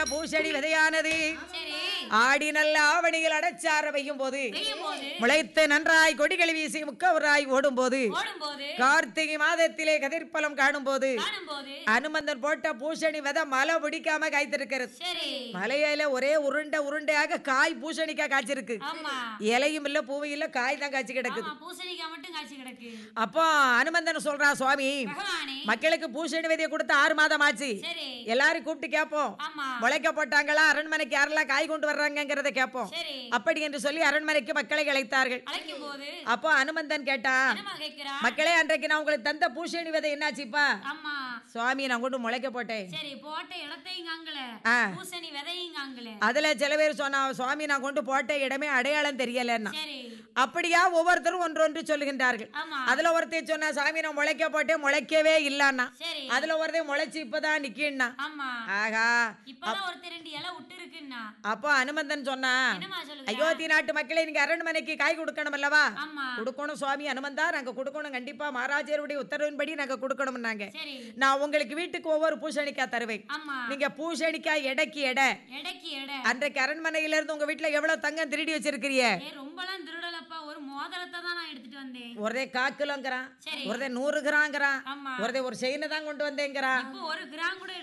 பூசணி விதையானது சரி ஆடி நல்ல ஆவணியில் அடைச்சார வையும் போது பெய்யும் போது முளைத்து நன்றாய் கொடிகள் வீசி முக்கவராய் ஓடும் போது ஓடும் போது கார்த்திகை மாதத்திலே கதிர்பலம் காணும் போது காணும் போது அனுமந்தன் போட்ட பூசணி விதை மலை பிடிக்காம காய்த்திருக்கிறது சரி மலையில ஒரே உருண்டை உருண்டையாக காய் பூசணிக்காய் காய்ச்சிருக்கு ஆமா இலையும் இல்ல பூவும் இல்ல காய் தான் காய்ச்சி கிடக்குது ஆமா பூசணிக்காய் மட்டும் காய்ச்சி கிடக்கு அப்போ அனுமந்தன் சொல்றா சுவாமி பகவானே மக்களுக்கு பூசணி விதையை கொடுத்து ஆறு மாதம் ஆச்சு சரி எல்லாரும் கூப்பிட்டு கேட்போம் ஆமா முளைக்க போட்டாங்களா அரண்மனைக்கு யாரெல்லாம் காய் கொண்டு வர்றாங்கங்கிறத கேட்போம் சரி அப்படி என்று சொல்லி அரண்மனைக்கு மக்களை அழைத்தார்கள் அழைக்கும் போது அப்போ அனுமந்தன் கேட்டான் என்னமா கேக்குறா மக்களே அன்றைக்கு நான் உங்களுக்கு தந்த பூசணி விதை என்னாச்சுப்பா ஆமா சுவாமி நான் கொண்டு முளைக்க போட்டேன் சரி போட்ட இடத்தையும் காங்கல ஆ. பூசணி விதையும் காங்கல அதுல சில பேர் சொன்னா சுவாமி நான் கொண்டு போட்ட இடமே அடையாளம் தெரியலன்னா சரி அப்படியா ஒவ்வொருத்தரும் ஒன்றொன்று சொல்லுகின்றார்கள் ஆமா அதுல ஒருத்தர் சொன்னா சாமி நான் முளைக்க போட்டேன் முளைக்கவே இல்லன்னா சரி அதுல ஒருத்தர் முளைச்சு இப்பதான் நிக்கின்னா ஆமா ஆகா இப்பதான் ஒருத்தர் ரெண்டு இலை விட்டு இருக்குன்னா அப்போ அனுமந்தன் சொன்னா என்னமா சொல்லுங்க அயோத்தி நாட்டு மக்களே நீங்க அரண்மனைக்கு காய் கொடுக்கணும் அல்லவா ஆமா கொடுக்கணும் சுவாமி அனுமந்தா நாங்க கொடுக்கணும் கண்டிப்பா மகாராஜருடைய உத்தரவின்படி நாங்க கொடுக்கணும்னாங்க சரி நான் உங்களுக்கு வீட்டுக்கு ஒவ்வொரு பூசணிக்காய் தருவேன் ஆமா நீங்க பூசணிக்காய் எடைக்கு எடை எடைக்கு எடை அன்றைக்கு அரண்மனையில இருந்து உங்க வீட்டுல எவ்வளவு தங்கம் திருடி வச்சிருக்கிறிய ஏ ரொம்பலாம் திருடலப்பா ஒரு மோதிரத்தை தான் நான் எடுத்துட்டு வந்தேன் ஒரே காக்கிலோங்கிறான் சரி ஒருதே நூறு கிராங்கிறான் ஆமா ஒருதே ஒரு செயினை தான் கொண்டு வந்தேங்கிறான் இப்போ ஒரு கிராம் கூட